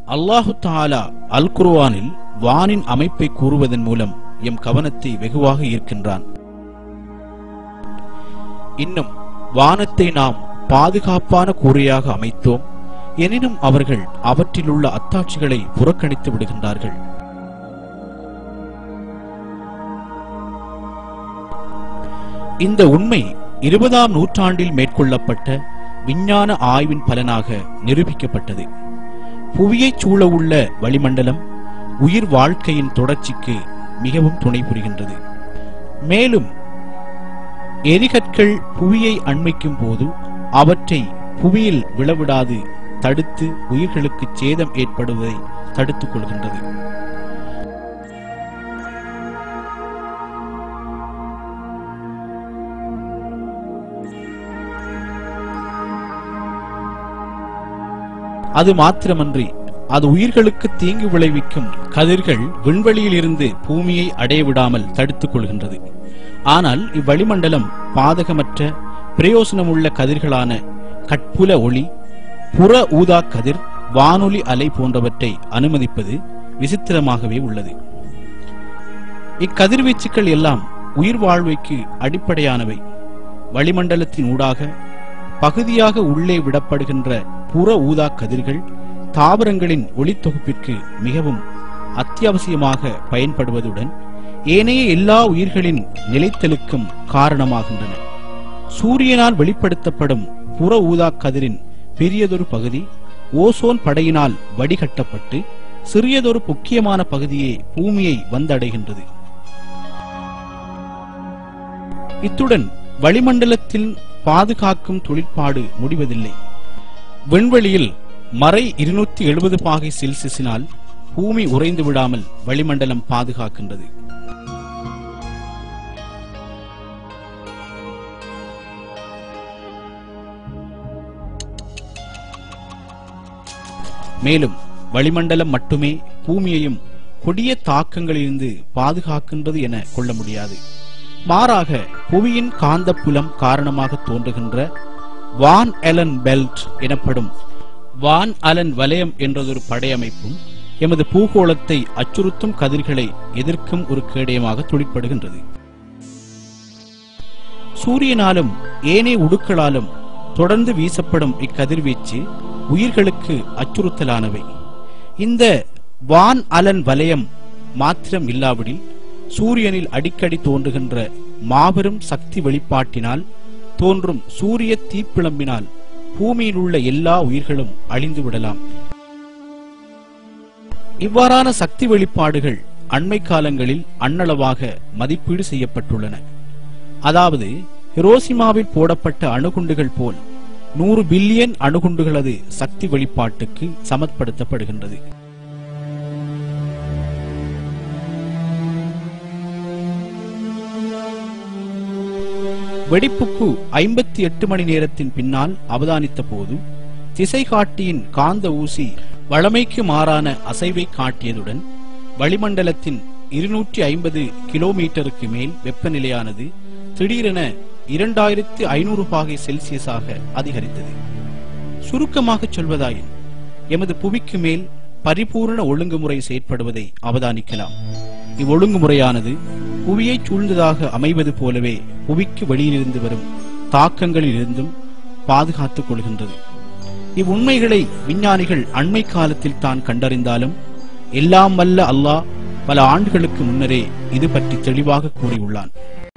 அல்லாஹு தாலா அல் குர்ஆனில் வானின் அமைப்பை கூறுவதன் மூலம் எம் கவனத்தை வெகுவாக ஈர்க்கின்றான் இன்னும் வானத்தை நாம் பாதுகாப்பான கூரையாக அமைத்தோம் எனினும் அவர்கள் அவற்றிலுள்ள அத்தாட்சிகளை புறக்கணித்து விடுகின்றார்கள் இந்த உண்மை இருபதாம் நூற்றாண்டில் மேற்கொள்ளப்பட்ட விஞ்ஞான ஆய்வின் பலனாக நிரூபிக்கப்பட்டது புவியைச் சூழவுள்ள வளிமண்டலம் உயிர் வாழ்க்கையின் தொடர்ச்சிக்கு மிகவும் துணை புரிகின்றது மேலும் எரிகற்கள் புவியை அண்மிக்கும் போது அவற்றை புவியில் விழவிடாது தடுத்து உயிர்களுக்கு சேதம் ஏற்படுவதை தடுத்துக் கொள்கின்றது அது மாத்திரமன்றி அது உயிர்களுக்கு தீங்கு விளைவிக்கும் கதிர்கள் விண்வெளியில் இருந்து பூமியை அடைய விடாமல் தடுத்துக் கொள்கின்றது ஆனால் இவ்வளிமண்டலம் பாதகமற்ற பிரயோசனமுள்ள கதிர்களான கட்புல ஒளி புற ஊதா கதிர் வானொலி அலை போன்றவற்றை அனுமதிப்பது விசித்திரமாகவே உள்ளது இக்கதிர்வீச்சுக்கள் எல்லாம் உயிர் வாழ்வைக்கு அடிப்படையானவை வளிமண்டலத்தின் ஊடாக பகுதியாக உள்ளே விடப்படுகின்ற புற ஊதா கதிர்கள் தாவரங்களின் ஒளித்தொகுப்பிற்கு மிகவும் அத்தியாவசியமாக பயன்படுவதுடன் ஏனைய எல்லா உயிர்களின் நிலைத்தலுக்கும் காரணமாகின்றன சூரியனால் வெளிப்படுத்தப்படும் புற ஊதா கதிரின் பெரியதொரு பகுதி ஓசோன் படையினால் வடிகட்டப்பட்டு சிறியதொரு முக்கியமான பகுதியே பூமியை வந்தடைகின்றது இத்துடன் வளிமண்டலத்தில் பாதுகாக்கும் தொழிற்பாடு முடிவதில்லை விண்வெளியில் மறை இருநூத்தி எழுபது பாகை செல்சியஸினால் பூமி உறைந்து விடாமல் வளிமண்டலம் பாதுகாக்கின்றது மேலும் வளிமண்டலம் மட்டுமே பூமியையும் கொடிய தாக்கங்களிலிருந்து பாதுகாக்கின்றது என கொள்ள முடியாது மாறாக புவியின் காந்தப்புலம் காரணமாக தோன்றுகின்ற வான் அலன் பெல்ட் எனப்படும் வான் அலன் வலயம் என்றதொரு படையமைப்பும் எமது பூகோளத்தை அச்சுறுத்தும் கதிர்களை எதிர்க்கும் ஒரு கேடயமாக தொழிற்படுகின்றது சூரியனாலும் ஏனைய உடுக்களாலும் தொடர்ந்து வீசப்படும் இக்கதிர்வீச்சு உயிர்களுக்கு அச்சுறுத்தலானவை இந்த வான் அலன் வலயம் மாத்திரம் இல்லாவிடில் சூரியனில் அடிக்கடி தோன்றுகின்ற மாபெரும் சக்தி வெளிப்பாட்டினால் தோன்றும் சூரிய தீப்பிழம்பினால் பூமியில் உள்ள எல்லா உயிர்களும் அழிந்து விடலாம் இவ்வாறான சக்தி வெளிப்பாடுகள் அண்மை காலங்களில் அண்ணளவாக மதிப்பீடு செய்யப்பட்டுள்ளன அதாவது ஹிரோசிமாவில் போடப்பட்ட அணுகுண்டுகள் போல் நூறு பில்லியன் அணுகுண்டுகளது சக்தி வெளிப்பாட்டுக்கு சமற்படுத்தப்படுகின்றது வெடிப்புக்கு ஐம்பத்தி எட்டு மணி நேரத்தின் பின்னால் அவதானித்த போது திசை காட்டியின் காந்த ஊசி வழமைக்கு மாறான அசைவை காட்டியதுடன் வளிமண்டலத்தின் இருநூற்றி ஐம்பது கிலோமீட்டருக்கு மேல் வெப்பநிலையானது திடீரென இரண்டாயிரத்தி ஐநூறு பாகை செல்சியஸாக அதிகரித்தது சுருக்கமாக சொல்வதாயின் எமது புவிக்கு மேல் பரிபூர்ண ஒழுங்குமுறை செயற்படுவதை அவதானிக்கலாம் இவ்வொழுங்குமுறையானது புவியை சூழ்ந்ததாக அமைவது போலவே புவிக்கு வெளியிலிருந்து வரும் தாக்கங்களிலிருந்தும் பாதுகாத்துக் கொள்கின்றது இவ்வுண்மைகளை விஞ்ஞானிகள் அண்மை காலத்தில் தான் கண்டறிந்தாலும் எல்லாம் வல்ல அல்லாஹ் பல ஆண்டுகளுக்கு முன்னரே இது பற்றி தெளிவாக கூறியுள்ளான்